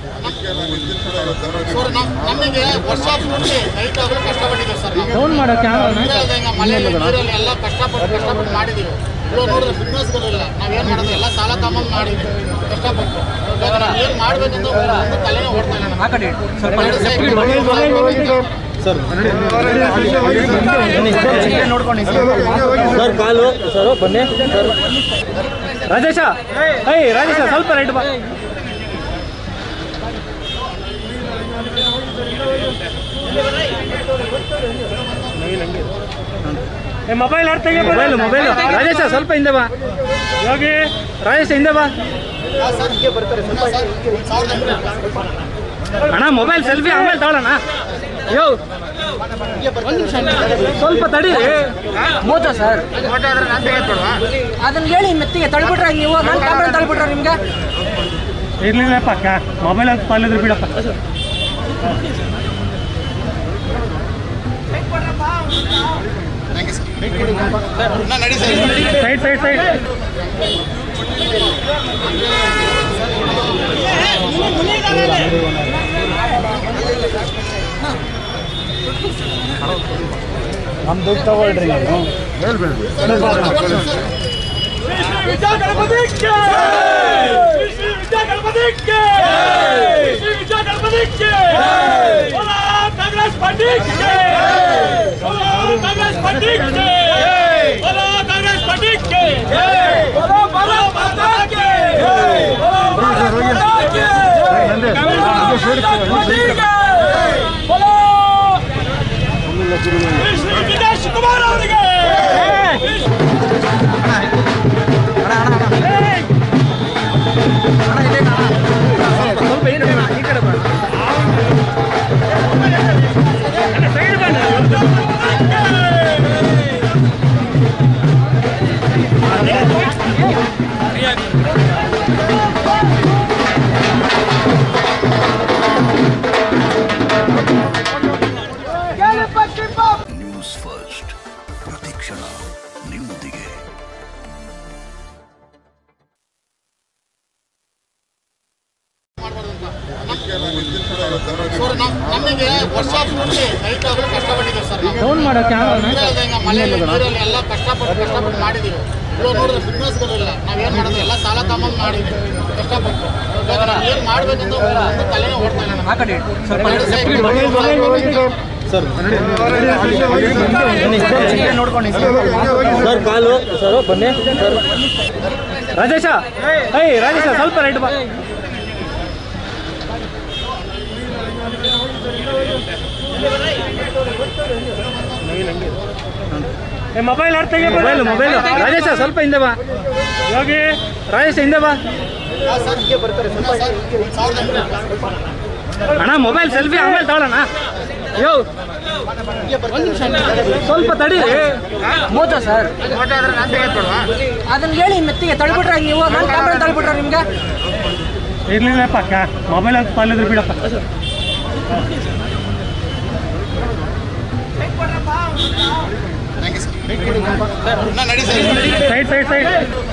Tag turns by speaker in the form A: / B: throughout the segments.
A: Sir ನಮ್- ನಮಗೆ ವರ್ಷ ಪೂರ್ತಿ ನೈಟ್ ಆಗಲು ಕಷ್ಟಪಟ್ಟಿದ್ದೀವಿ ಸರ್ ನಾವು.
B: ಡೌನ್ ಮಾಡೋ ಕ್ಯಾಮ್ರಾನ
A: ನೀರೇ ಇಲ್ದೆ ಹಿಂಗೆ ಮಳೆಯಲ್ಲಿ ನೀರಲ್ಲಿ ಎಲ್ಲ ಕಷ್ಟಪಟ್ಟು ಕಷ್ಟಪಟ್ಟು ಮಾಡಿದ್ದೀವಿ ಇವಾಗ ನೋಡಿದ್ರೆ ಬಿಸ್ನೆಸ್ಗಳಿಲ್ಲ ನಾವೇನು ಮಾಡೋದು ಎಲ್ಲ ಸಾಲ ತಗೊಂಡು ಮಾಡಿದ್ದೀವಿ ಕಷ್ಟಪಟ್ಟು ಇವಾಗ ನಾವು ಏನು ಮಾಡಬೇಕಂತ ಒಂದು ತಲೆನೇ ಓಡ್ತಾ ಇಲ್ಲ
B: ಆ ಕಡೆ ಇಡು. ಸ್ವಲ್ಪ
A: ಎರಡು side
B: ನೋಡ್ಕೊಂಡು ಸರ್ ಕಾಲು ಸರ್ ಬನ್ನಿ ಸರ್ ರಾಜೇಶ ಏಯ್ ರಾಜೇಶ ಸ್ವಲ್ಪ ರೈಟ್ ಬಾ ಮೊಬೈಲ್ ಮೊಬೈಲ್ ಮೊಬೈಲ್ ರಾಜೇಶ ಸ್ವಲ್ಪ ಹಿಂದೆ ಬಾ ಯೋಗಿ ರಾಜೇಶ ಹಿಂದೆ ಬಾ
A: ಸರ್ ಬರ್ತಾರೆ ಸಾವಿರದ ಎಂಟು
B: ಅಣ್ಣ ಮೊಬೈಲ್ ಸೆಲ್ಫಿ ಆಮೇಲೆ ತಗೊಳ್ಳೋಣ ಯೋ ಸ್ವಲ್ಪ ತಡಿ
C: ಮೋತ ಸರ್ ಅದನ್ನ ಹೇಳಿ ಮೆತ್ತಿಗೆ ತಳ್ಬಿಟ್ರೆ ನೀವು ನನ್ನ ಕ್ಯಾಮ್ರಾ ತಳ್ಬಿಟ್ರೆ ನಿಮ್ಗೆ
B: ಇರ್ಲಿಲ್ಲಪ್ಪ ಮೊಬೈಲ್ ಅಂತ ಪಾಲಿದ್ರೆ ಬಿಡಪ್ಪ
A: ನಾ ನಡಿ ಸರ್
B: ಸೈಡ್ ಸೈಡ್ ಸೈಡ್ ನಮ್ ದುಡ್ಡು ತಗೊಳ್ರಿ ನೀವು
D: ಕುಮಾರ್ ಅವರಿಗೆ
B: ಸ್ವಲ್ಪ ಈ ಕಡೆ ಬಾ, ಈ ಕಡೆ ಬಾ. ಅಣ್ಣ, side ಬಾ ಅಣ್ಣ.
E: ನ್ಯೂಸ್ ಫಸ್ಟ್ ಪ್ರತಿಕ್ಷಣ ನಿಮ್ಮೊಂದಿಗೆ
A: ಸರ್ ನಮ್- ನಮಗೆ ವರ್ಷ ಪೂರ್ತಿ ನೈಟ್ ಆಗಲು ಕಷ್ಟಪಟ್ಟಿದ್ದೀವಿ ಸರ್ ನಾವು.
B: ಡೌನ್ ಮಾಡೋ ಕ್ಯಾಮ್ರಾನ
A: ನೀರೇ ಇಲ್ದೆ ಹಿಂಗೆ ಮಳೆಯಲ್ಲಿ ನೀರಲ್ಲಿ ಎಲ್ಲ ಕಷ್ಟಪಟ್ಟು ಕಷ್ಟಪಟ್ಟು ಮಾಡಿದ್ದೀವಿ ಇವಾಗ ನೋಡಿದ್ರೆ ಬಿಸ್ನೆಸ್ಗಳಿಲ್ಲ ನಾವೇನು ಮಾಡೋದು ಎಲ್ಲ ಸಾಲ ತಗೊಂಡು ಮಾಡಿದ್ದೀವಿ ಕಷ್ಟಪಟ್ಟು ಇವಾಗ ನಾವು ಏನು ಮಾಡಬೇಕಂತ ಒಂದು ತಲೆನೇ ಓಡ್ತಾ ಇಲ್ಲ
B: ಆ ಕಡೆ ಇಡು. ಸ್ವಲ್ಪ
A: ಎರಡು side
B: ಸರ್ ನೋಡ್ಕೊಂಡು ಸರ್ ಕಾಲು ಸರ್ ಬನ್ನಿ ಸರ್ ರಾಜೇಶ ಏಯ್ ರಾಜೇಶ ಸ್ವಲ್ಪ ರೈಟ್ ಬಾ ಮೊಬೈಲ್ ಮೊಬೈಲ್ ಮೊಬೈಲ್ ರಾಜೇಶ ಸ್ವಲ್ಪ ಹಿಂದೆ ಬಾ ಯೋಗಿ ರಾಜೇಶ ಹಿಂದೆ ಬಾ
A: ಬರ್ತಾರೆ ಸಾವಿರದ ಎಂಟು
B: ಅಣ್ಣ ಮೊಬೈಲ್ ಸೆಲ್ಫಿ ಆಮೇಲೆ ತಗೊಳ್ಳೋಣ ಯೋ ಸ್ವಲ್ಪ ತಡಿ
C: ಮೋತ ಸರ್ ಅದನ್ನ ಹೇಳಿ ಮೆತ್ತಿಗೆ ತಳ್ಬಿಟ್ರೆ ನೀವು ನನ್ನ ಕ್ಯಾಮ್ರಾ ತಳ್ಬಿಟ್ರೆ ನಿಮ್ಗೆ
B: ಇರ್ಲಿಲ್ಲಪ್ಪ ಮೊಬೈಲ್ ಅಂತ ಪಾಲಿದ್ರೆ ಬಿಡಪ್ಪ
A: ನಾ ನಡಿ ಸರ್
B: ಸೈಡ್ ಸೈಡ್ ಸೈಡ್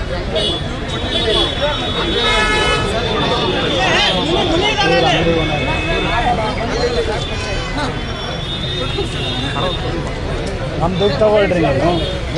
B: ನಮ್ ದುಡ್ಡು ತಗೊಳ್ರಿ ನೀವು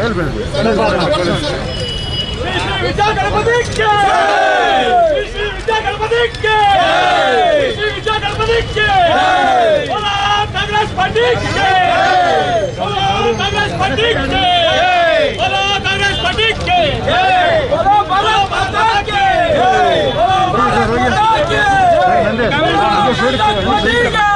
D: ವಿಜಯ ಗಣಪತಿಗೆ ಶ್ರೀ ವಿಜಯ ಗಣಪತಿಗೆ ಶ್ರೀ ವಿಜಯ ಗಣಪತಿಗೆ बोला कांग्रेस पार्टी के बोला कांग्रेस पार्टी के बोला कांग्रेस पार्टी के बोला बोला माता के बोला भारत माता के कांग्रेस पार्टी के